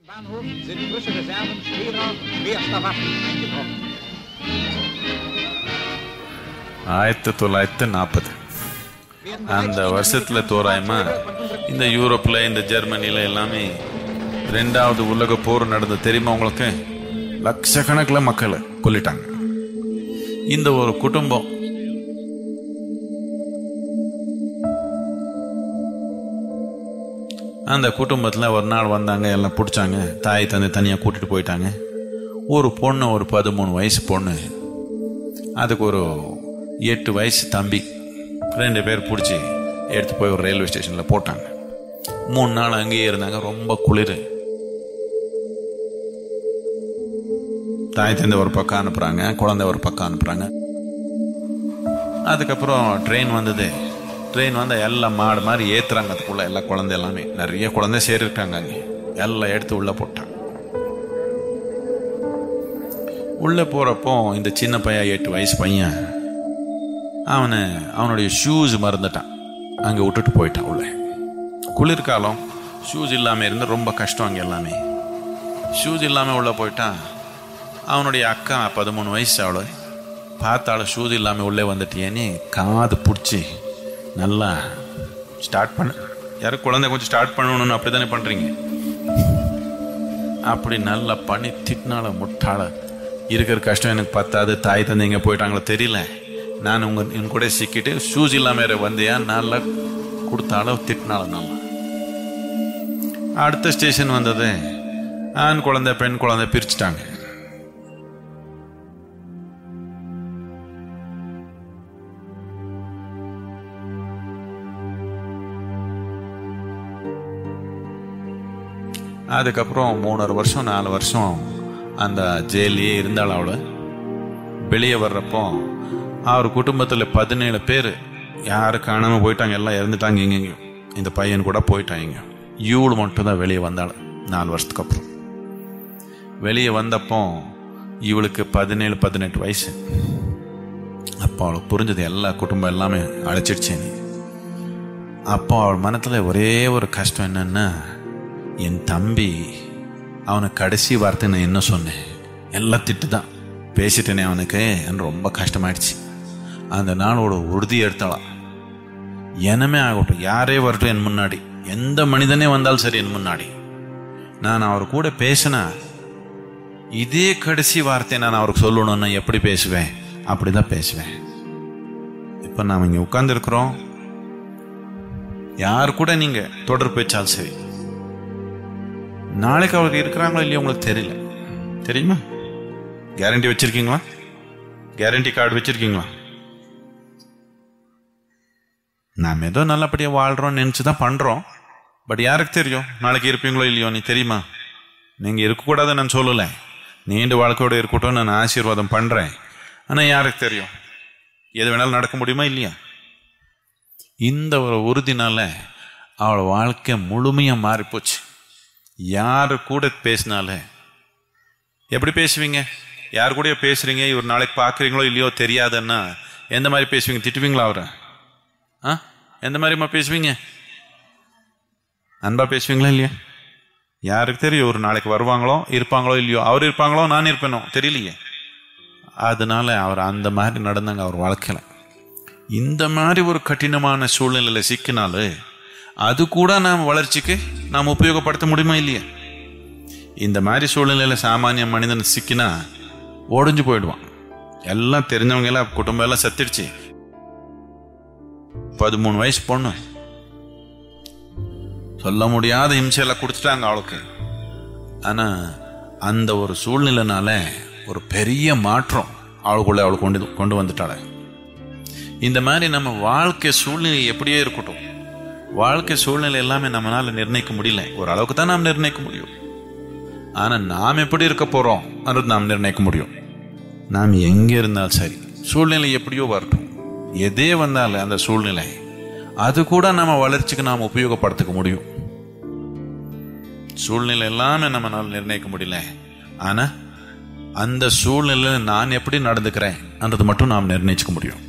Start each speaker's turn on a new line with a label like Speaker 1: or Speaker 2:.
Speaker 1: Bahnhof sind frische Reserven schwerer, schwerster Waffen eingetroffen.
Speaker 2: ஆயிரத்தி தொள்ளாயிரத்தி நாற்பது அந்த வருஷத்துல தோராயமா இந்த யூரோப்ல இந்த ஜெர்மனில எல்லாமே ரெண்டாவது உலக போர் நடந்த தெரியுமா உங்களுக்கு லட்சக்கணக்கில் மக்களை கொல்லிட்டாங்க இந்த ஒரு குடும்பம் அந்த குடும்பத்தில் ஒரு நாள் வந்தாங்க எல்லாம் பிடிச்சாங்க தாய் தந்தை தனியாக கூட்டிட்டு போயிட்டாங்க ஒரு பொண்ணு ஒரு பதிமூணு வயசு பொண்ணு அதுக்கு ஒரு எட்டு வயசு தம்பி ரெண்டு பேர் பிடிச்சி எடுத்து போய் ஒரு ரயில்வே ஸ்டேஷனில் போட்டாங்க மூணு நாள் அங்கேயே இருந்தாங்க ரொம்ப குளிர் தாய் தந்தை ஒரு பக்கம் அனுப்புகிறாங்க குழந்தை ஒரு பக்கம் அனுப்புகிறாங்க அதுக்கப்புறம் ட்ரெயின் வந்தது ட்ரெயின் வந்தால் எல்லாம் மாடு மாதிரி ஏற்றுறாங்க அதுக்குள்ளே எல்லா குழந்தை எல்லாமே நிறைய குழந்தை சேரிருக்காங்க அங்கே எல்லாம் எடுத்து உள்ளே போட்டாங்க உள்ளே போகிறப்போ இந்த சின்ன பையன் எட்டு வயசு பையன் அவனை அவனுடைய ஷூஸ் மறந்துட்டான் அங்கே விட்டுட்டு போயிட்டான் உள்ளே குளிர்காலம் ஷூஸ் இல்லாமல் இருந்து ரொம்ப கஷ்டம் அங்கே எல்லாமே ஷூஸ் இல்லாமல் உள்ளே போயிட்டான் அவனுடைய அக்கா பதிமூணு வயசு அவளை பார்த்தாலும் ஷூஸ் இல்லாமல் உள்ளே வந்துட்டியேன்னு காது பிடிச்சி நல்லா ஸ்டார்ட் பண்ண யாரும் குழந்தை கொஞ்சம் ஸ்டார்ட் பண்ணணும்னு அப்படி தானே பண்ணுறீங்க அப்படி நல்லா பண்ணி திட்டினால முட்டாள இருக்கிற கஷ்டம் எனக்கு பத்தாது தாய் தந்தை எங்கே போயிட்டாங்களோ தெரியல நான் உங்க என் கூட சிக்கிட்டு ஷூஸ் இல்லாமல் வந்தியா நல்லா கொடுத்தாலும் திட்டினாலும் நல்லா அடுத்த ஸ்டேஷன் வந்தது ஆண் குழந்தை பெண் குழந்தை பிரிச்சுட்டாங்க அதுக்கப்புறம் மூணரை வருஷம் நாலு வருஷம் அந்த ஜெயிலே இருந்தாள் அவளை வெளியே வர்றப்போ அவர் குடும்பத்தில் பதினேழு பேர் யாரு காணாமல் போயிட்டாங்க எல்லாம் இறந்துட்டாங்க எங்கெங்கேயும் இந்த பையன் கூட போயிட்டாங்க இவಳು மட்டும் தான் வெளியே வந்தாள் நாலு வருஷத்துக்கு அப்புறம் வெளியே வந்தப்போ இவளுக்கு பதினேழு பதினெட்டு வயசு அப்போ அவளுக்கு புரிஞ்சது எல்லா குடும்பம் எல்லாமே அழைச்சிடுச்சு நீ அப்போ அவள் மனத்தில் ஒரே ஒரு கஷ்டம் என்னன்னா என் தம்பி அவனை கடைசி வார்த்தை நான் என்ன சொன்னேன் எல்லாம் திட்டு தான் பேசிட்டேனே அவனுக்கு எனக்கு ரொம்ப கஷ்டமாயிடுச்சு அந்த நாளோட உறுதி எடுத்தாளாம் எனமே ஆகட்டும் யாரே வரட்டும் என் முன்னாடி எந்த மனிதனே வந்தாலும் சரி என் முன்னாடி நான் அவர் கூட பேசினா இதே கடைசி வார்த்தை நான் அவருக்கு சொல்லணும்னா எப்படி பேசுவேன் அப்படிதான் பேசுவேன் இப்போ நாம் இங்கே உட்கார்ந்துருக்குறோம் யார் கூட நீங்க தொடர்பு வச்சாலும் சரி நாளைக்கு அவருக்கு இருக்கிறாங்களோ இல்லையோ உங்களுக்கு தெரியல தெரியுமா கேரண்டி வச்சிருக்கீங்களா கேரண்டி கார்டு வச்சிருக்கீங்களா நாம் ஏதோ நல்லபடியாக வாழ்கிறோம்னு நினச்சி தான் பண்ணுறோம் பட் யாருக்கு தெரியும் நாளைக்கு இருப்பீங்களோ இல்லையோ நீ தெரியுமா நீங்கள் இருக்கக்கூடாதுன்னு நான் சொல்லலை நீண்ட வாழ்க்கையோடு இருக்கட்டும் நான் ஆசீர்வாதம் பண்ணுறேன் ஆனால் யாருக்கு தெரியும் எது வேணாலும் நடக்க முடியுமா இல்லையா இந்த ஒரு உறுதினால அவள் வாழ்க்கை முழுமையாக மாறிப்போச்சு யாரு கூட பேசினாலே எப்படி பேசுவீங்க யார் கூட பேசுறீங்க இவர் நாளைக்கு பார்க்குறீங்களோ இல்லையோ தெரியாதுன்னா எந்த மாதிரி பேசுவீங்க திட்டுவீங்களா அவரை ஆ எந்த மாதிரிமா பேசுவீங்க அன்பா பேசுவீங்களா இல்லையா யாருக்கு தெரியும் ஒரு நாளைக்கு வருவாங்களோ இருப்பாங்களோ இல்லையோ அவர் இருப்பாங்களோ நான் இருப்பேனோ தெரியலையே அதனால அவர் அந்த மாதிரி நடந்தாங்க அவர் வாழ்க்கையில் இந்த மாதிரி ஒரு கடினமான சூழ்நிலையில் சிக்கினாலும் அது கூட நாம் வளர்ச்சிக்கு நாம் உபயோகப்படுத்த முடியுமா இல்லையா இந்த மாதிரி சூழ்நிலையில் சாமானிய மனிதன் சிக்கினா உடஞ்சு போயிடுவான் எல்லாம் தெரிஞ்சவங்க எல்லாம் குடும்பம் எல்லாம் செத்துடுச்சு பதிமூணு வயசு பொண்ணு சொல்ல முடியாத இம்சையெல்லாம் கொடுத்துட்டாங்க அவளுக்கு ஆனா அந்த ஒரு சூழ்நிலைனால ஒரு பெரிய மாற்றம் அவளுக்குள்ள அவள் கொண்டு கொண்டு வந்துட்டாள் இந்த மாதிரி நம்ம வாழ்க்கை சூழ்நிலை எப்படியே இருக்கட்டும் வாழ்க்கை சூழ்நிலை எல்லாமே நம்மளால நிர்ணயிக்க முடியல ஒரு அளவுக்கு தான் நாம் நிர்ணயிக்க முடியும் ஆனா நாம் எப்படி இருக்க போறோம் அது நாம் நிர்ணயிக்க முடியும் நாம் எங்க இருந்தாலும் சரி சூழ்நிலை எப்படியோ வரட்டும் எதே வந்தாலும் அந்த சூழ்நிலை அது கூட நம்ம வளர்ச்சிக்கு நாம் உபயோகப்படுத்திக்க முடியும் சூழ்நிலை எல்லாமே நம்மளால நிர்ணயிக்க முடியல ஆனா அந்த சூழ்நிலையில நான் எப்படி நடந்துக்கிறேன் என்றது மட்டும் நாம் நிர்ணயிச்சுக்க முடியும்